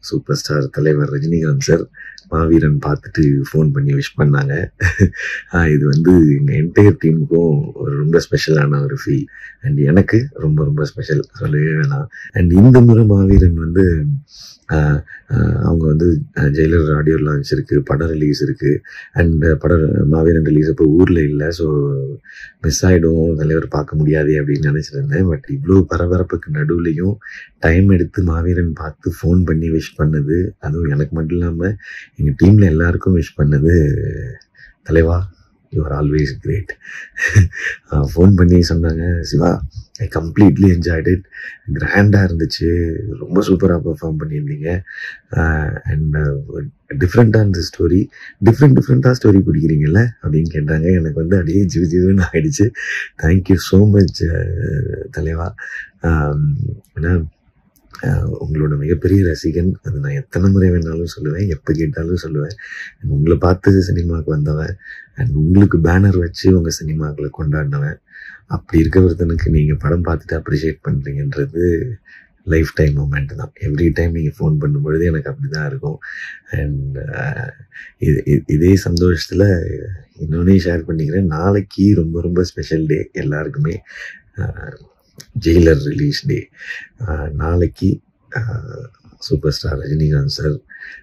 super star தலைவர் Rajinikanth sir மாவீரன் பார்த்துட்டு ஃபோன் பண்ணி விஷ் பண்ணாங்க ஆஹ் இது வந்து எங்கள் என்டையர் டீமுக்கும் ஒரு ரொம்ப ஸ்பெஷலான ஒரு ஃபீல் அண்ட் எனக்கு ரொம்ப ரொம்ப ஸ்பெஷல் சொல்லவே வேணாம் அண்ட் இந்த முறை மாவீரன் வந்து ஆஹ் ஆஹ் அவங்க வந்து ஜெயிலர் ஆடியோ லான்ச் இருக்கு படம் ரிலீஸ் இருக்கு அண்ட் படம் மாவீரன் ரிலீஸ் அப்போ ஊரில் இல்லை ஸோ மிஸ் ஆகிடும் தலைவர் பார்க்க முடியாதே அப்படின்னு நினச்சிருந்தேன் பட் இவ்வளோ பரபரப்புக்கு நடுவுலையும் டைம் எடுத்து மாவீரன் பார்த்து ஃபோன் பண்ணி விஷ் பண்ணது அதுவும் எனக்கு மட்டும் இல்லாமல் எங்கள் டீமில் எல்லாருக்கும் விஷ் பண்ணது தலைவா யூஆர் ஆல்வேஸ் கிரேட் ஃபோன் பண்ணி சொன்னாங்க Siva I completely enjoyed it கிராண்டாக இருந்துச்சு ரொம்ப சூப்பராக பெர்ஃபார்ம் பண்ணியிருந்தீங்க அண்ட் டிஃப்ரெண்ட்டாக இருந்த ஸ்டோரி டிஃப்ரெண்ட் டிஃப்ரெண்ட்டாக ஸ்டோரி பிடிக்கிறீங்கல்ல அப்படின்னு கேட்டாங்க எனக்கு வந்து அப்படியே ஜிவு ஜிவுன்னு ஆயிடுச்சு தேங்க்யூ ஸோ மச் தலைவா ஆம், ஏன்னா ஆஹ், உங்களோட மிகப்பெரிய ரசிகன் அது நான் எத்தனை முறை வேணாலும் சொல்லுவேன் எப்போ கேட்டாலும் சொல்லுவேன் உங்களை பார்த்து சினிமாவுக்கு வந்தவன் அண்ட் உங்களுக்கு பேனர் வச்சு உங்கள் சினிமாக்களை கொண்டாடினவன் அப்படி இருக்க ஒருத்தனுக்கு நீங்கள் படம் பார்த்துட்டு அப்ரிஷியேட் பண்ணுறீங்கன்றது லைஃப் டைம் மூமெண்ட் தான் எவ்ரி டைம் நீங்கள் ஃபோன் பண்ணும்பொழுது எனக்கு அப்படி தான் இருக்கும் அண்ட் இது இது- இதே சந்தோஷத்தில் இன்னொன்னே ஷேர் பண்ணிக்கிறேன் நாளைக்கு ரொம்ப ரொம்ப ஸ்பெஷல் டே எல்லாருக்குமே ஜெயிலர் ரிலீஸ் டே நாளைக்கு சூப்பர் ஸ்டார் ரஜினிகாந்த் சார்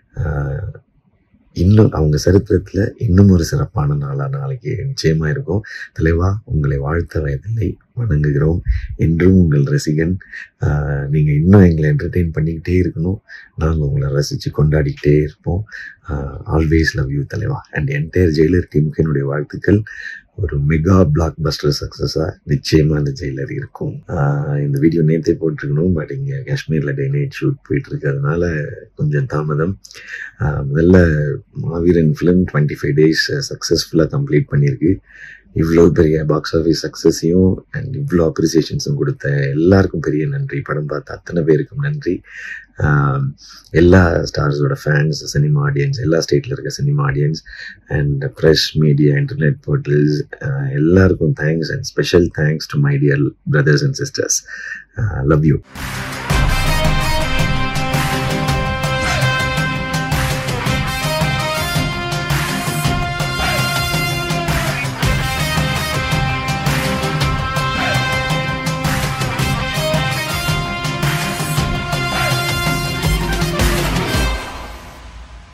இன்னும் அவங்க சரித்திரத்தில் இன்னும் ஒரு சிறப்பான நாளாக நாளைக்கு நிச்சயமாக இருக்கும் தலைவா உங்களை வாழ்த்த வயதில்லை வணங்குகிறோம் என்றும் உங்கள் ரசிகன் நீங்கள் இன்னும் எங்களை என்டர்டெயின் பண்ணிக்கிட்டே இருக்கணும் நாங்கள் உங்களை ரசித்து கொண்டாடிக்கிட்டே இருப்போம் ஆல்வேஸ் லவ் யூ தலைவா அண்ட் என்டையர் ஜெயிலர் டீமுக்கு என்னுடைய வாழ்த்துக்கள் ஒரு மெகா பிளாக் பஸ்டர் சக்ஸஸாக நிச்சயமாக அந்த ஜெயிலர் இருக்கும் ஆஹ் இந்த வீடியோ நேற்றே போட்டிருக்கணும் பட் இங்கே காஷ்மீரில் டே நைட் ஷூட் போயிட்டு இருக்கிறதுனால கொஞ்சம் தாமதம் ஆஹ் முதல்ல Maaveeran film twenty five days சக்ஸஸ்ஃபுல்லாக கம்ப்ளீட் பண்ணியிருக்கு இவ்வளோ பெரிய பாக்ஸ் ஆஃபீஸ் சக்ஸஸையும் அண்ட் இவ்வளோ அப்ரிசியேஷன்ஸும் கொடுத்த எல்லாருக்கும் பெரிய நன்றி படம் பார்த்த அத்தனை பேருக்கும் நன்றி ஆஹ் எல்லா ஸ்டார்ஸோட ஃபேன்ஸ் சினிமா ஆடியன்ஸ் எல்லா ஸ்டேட்டில் இருக்க cinema audience and press media internet portals எல்லாருக்கும் thanks and special thanks to my dear brothers and sisters love you